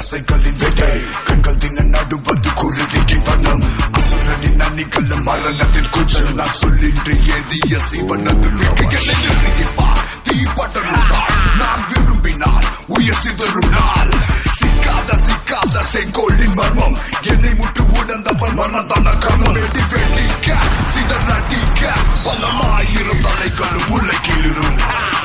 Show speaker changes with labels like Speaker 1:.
Speaker 1: தசைகளின் வேட்டை கண்கள் தின நடுவது குருதியின் வண்ணம் அசுரனின் அணிகள் மரணத்தின் குச்சல் நான் சொல்லின்றி எரிய சிவனது நெருங்கிப்பா தீ பட்டருந்தால் நான் விரும்பினால் உயிர் சிதறும் நாள் சிக்காத சிக்காத செங்கோலின் மர்மம் என்னை முட்டு உடந்தவன் மரணத்தான கர்மம் வெடி வெடிக்க சிதறடிக்க பலமாயிரம் தலைகளும் உள்ளே கீழும்